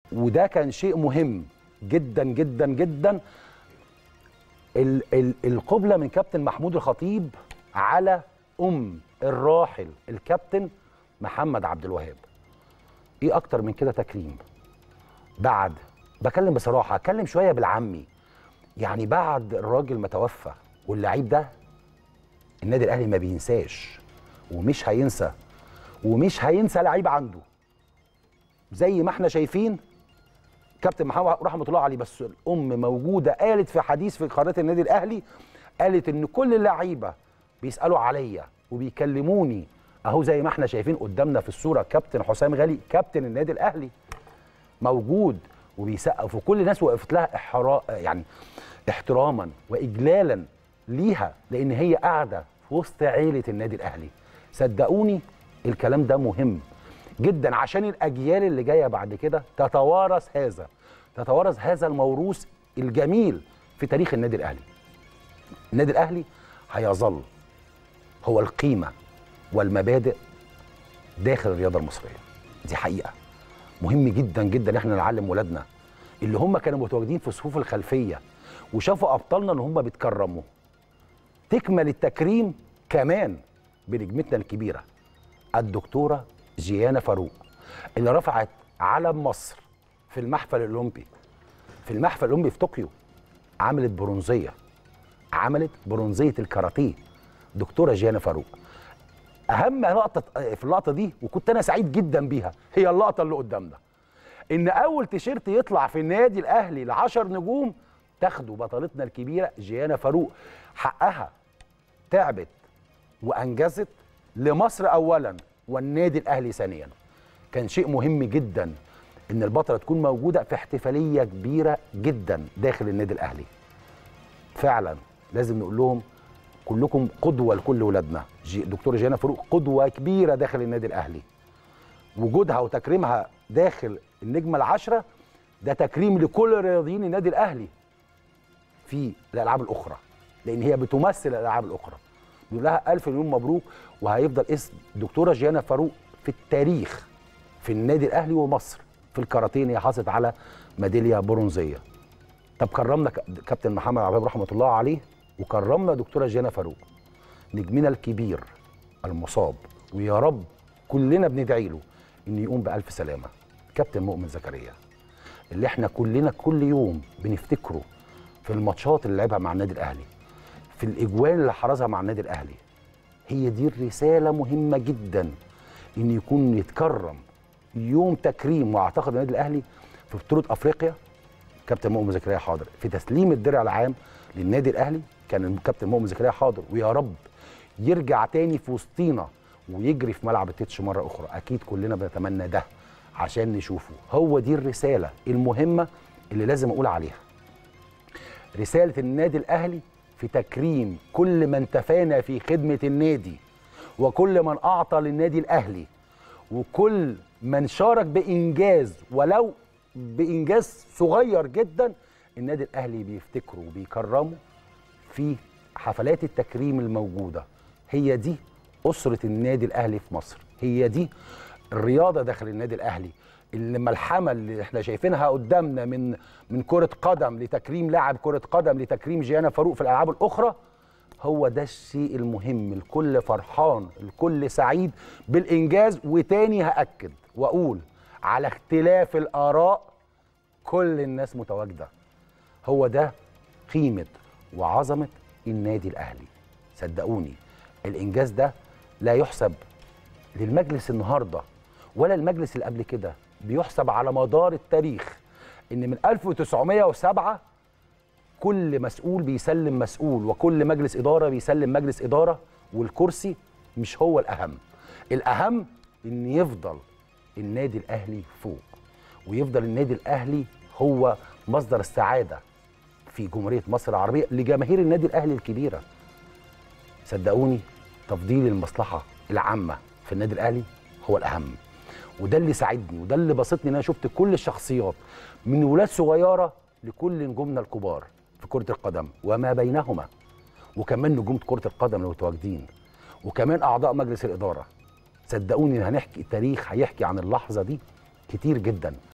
وده كان شيء مهم جدا جدا جدا ال ال القبله من كابتن محمود الخطيب على ام الراحل الكابتن محمد عبد الوهاب ايه اكتر من كده تكريم بعد بكلم بصراحه اتكلم شويه بالعامي يعني بعد الراجل ما توفى واللعيب ده النادي الاهلي ما بينساش ومش هينسى ومش هينسى لعيب عنده زي ما احنا شايفين كابتن محمد رحمه الله عليه بس الام موجوده قالت في حديث في قناه النادي الاهلي قالت ان كل اللعيبه بيسالوا عليا وبيكلموني اهو زي ما احنا شايفين قدامنا في الصوره كابتن حسام غالي كابتن النادي الاهلي موجود وبيسقف وكل الناس وقفت لها احرا يعني احتراما واجلالا ليها لان هي قاعده في وسط عيله النادي الاهلي صدقوني الكلام ده مهم جدا عشان الاجيال اللي جايه بعد كده تتوارث هذا تتوارث هذا الموروث الجميل في تاريخ النادي الاهلي النادي الاهلي هيظل هو القيمه والمبادئ داخل الرياضه المصريه دي حقيقه مهم جدا جدا احنا نعلم ولادنا اللي هم كانوا متواجدين في صفوف الخلفيه وشافوا ابطالنا ان هم بيتكرموا تكمل التكريم كمان بنجمتنا الكبيره الدكتوره جيانا فاروق اللي رفعت علم مصر في المحفل الاولمبي في المحفل الاولمبي في طوكيو عملت برونزيه عملت برونزيه الكاراتيه دكتوره جيانا فاروق اهم لقطه في اللقطه دي وكنت انا سعيد جدا بيها هي اللقطه اللي قدامنا ان اول تيشيرت يطلع في النادي الاهلي لعشر نجوم تاخده بطلتنا الكبيره جيانا فاروق حقها تعبت وانجزت لمصر اولا والنادي الاهلي ثانيا كان شيء مهم جدا ان البطله تكون موجوده في احتفاليه كبيره جدا داخل النادي الاهلي فعلا لازم نقول لهم كلكم قدوه لكل ولادنا جي دكتور جيانا فاروق قدوه كبيره داخل النادي الاهلي وجودها وتكريمها داخل النجمه العشره ده تكريم لكل رياضيين النادي الاهلي في الالعاب الاخرى لان هي بتمثل الالعاب الاخرى بنقول لها الف مليون مبروك وهيفضل اسم دكتوره جيانا فاروق في التاريخ في النادي الاهلي ومصر في الكاراتيه هي حصلت على ميداليه برونزيه طب كرمنا كابتن محمد عبد رحمه الله عليه وكرمنا دكتوره جيانا فاروق نجمنا الكبير المصاب ويا رب كلنا بندعي له ان يقوم بالف سلامه كابتن مؤمن زكريا اللي احنا كلنا كل يوم بنفتكره في الماتشات اللي لعبها مع النادي الاهلي في الاجوان اللي حرزها مع النادي الاهلي هي دي الرساله مهمه جدا ان يكون يتكرم يوم تكريم واعتقد النادي الاهلي في بطوله افريقيا كابتن مؤمن زكريا حاضر في تسليم الدرع العام للنادي الاهلي كان الكابتن مؤمن زكريا حاضر ويا رب يرجع تاني في وسطينا ويجري في ملعب التتش مره اخرى اكيد كلنا بنتمنى ده عشان نشوفه هو دي الرساله المهمه اللي لازم اقول عليها رساله النادي الاهلي في تكريم كل من تفانى في خدمه النادي وكل من اعطى للنادي الاهلي وكل من شارك بانجاز ولو بانجاز صغير جدا النادي الاهلي بيفتكره وبيكرمه في حفلات التكريم الموجوده هي دي اسره النادي الاهلي في مصر هي دي الرياضه داخل النادي الاهلي الملحمه اللي احنا شايفينها قدامنا من من كره قدم لتكريم لاعب كره قدم لتكريم جيانا فاروق في الالعاب الاخرى هو ده الشيء المهم الكل فرحان الكل سعيد بالانجاز وتاني هاكد واقول على اختلاف الاراء كل الناس متواجده هو ده قيمه وعظمه النادي الاهلي صدقوني الانجاز ده لا يحسب للمجلس النهارده ولا المجلس اللي قبل كده بيحسب على مدار التاريخ ان من 1907 كل مسؤول بيسلم مسؤول وكل مجلس اداره بيسلم مجلس اداره والكرسي مش هو الاهم الاهم ان يفضل النادي الاهلي فوق ويفضل النادي الاهلي هو مصدر السعاده في جمهوريه مصر العربيه لجماهير النادي الاهلي الكبيره صدقوني تفضيل المصلحه العامه في النادي الاهلي هو الاهم وده اللي ساعدني وده اللي بسطني ان انا شفت كل الشخصيات من ولاد صغيره لكل نجومنا الكبار في كره القدم وما بينهما وكمان نجوم كره القدم اللي متواجدين وكمان اعضاء مجلس الاداره صدقوني ان هنحكي التاريخ هيحكي عن اللحظه دي كتير جدا